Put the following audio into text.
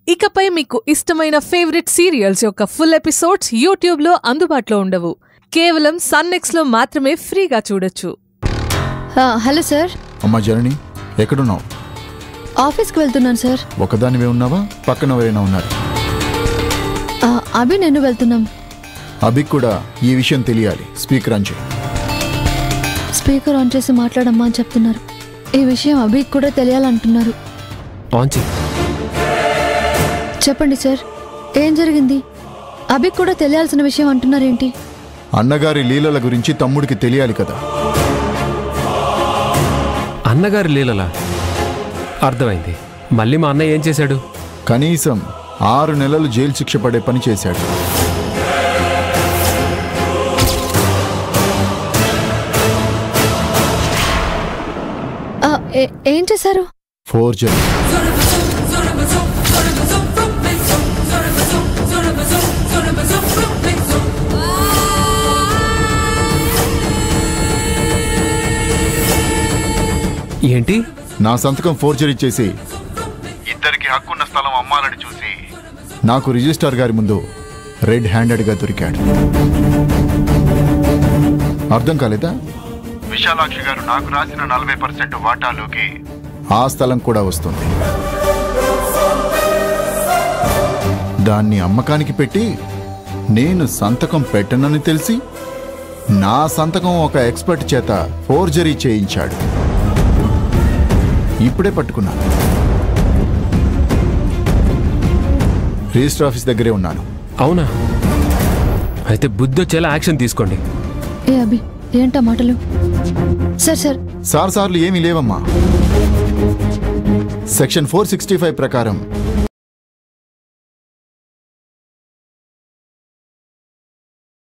ఇకపై మీకు ఇష్టమైన ఫేవరెట్ సీరియల్స్ యొక్క ఫుల్ ఎపిసోడ్స్ యూట్యూబ్లో అందుబాటులో ఉండవు కేవలం సన్నెక్స్లో మాత్రమే ఫ్రీగా చూడొచ్చు ఆ, హలో సార్ అమ్మా జనని ఎక్కడున్నావు ఆఫీస్కి వెళ్తున్నాను సార్ ఒకదానివే ఉన్నావా పక్కన ఎవరైనా ఉన్నారు ఆ, అభి నేను వెళ్తున్నాం అభిక్ కూడా ఈ విషయం తెలియాలి స్పీకర్ అని చెప్పి స్పీకర్ ఆన్ చేసి మాట్లాడమ్మా అని చెప్తున్నారు ఈ విషయం అభికి కూడా తెలియాలంటున్నారు ఆన్ చెయ్యి చెప్పండి సార్ ఏం జరిగింది అభికి కూడా తెలియాల్సిన విషయం అంటున్నారేంటి అన్నగారి లీలల గురించి తమ్ముడికి తెలియాలి కదా అన్నగారి లీలలా అర్థమైంది మళ్ళీ మా అన్నయ్య ఏం చేశాడు కనీసం ఆరు నెలలు జైలు శిక్ష పడే పని చేశాడు ఆ, ఏ- ఏం చేశారు ఫోర్జరీ ఏంటి నా సంతకం ఫోర్జరీ చేసి ఇద్దరికి హక్కున్న స్థలం అమ్మాలని చూసి నాకు రిజిస్ట్రార్ గారి ముందు రెడ్ హ్యాండెడ్గా దొరికాడు అర్థం కాలేదా విశాలాక్షి గారు నాకు రాసిన నలభై పర్సెంట్ వాటాలోకి ఆ స్థలం కూడా వస్తుంది దాన్ని అమ్మకానికి పెట్టి నేను సంతకం పెట్టనని తెలిసి నా సంతకం ఒక ఎక్స్పర్ట్ చేత ఫోర్జరీ చేయించాడు ఇప్పుడే పట్టుకున్నాను రిజిస్టర్ ఆఫీస్ దగ్గరే ఉన్నాను అవునా అయితే బుద్ధి వచ్చేలా యాక్షన్ తీసుకోండి ఏ అభి ఏంటా మాటలు సార్ సార్ సార్ సార్లు ఏమీ లేవమ్మా సెక్షన్ ఫోర్ సిక్స్టీ ఫైవ్ ప్రకారం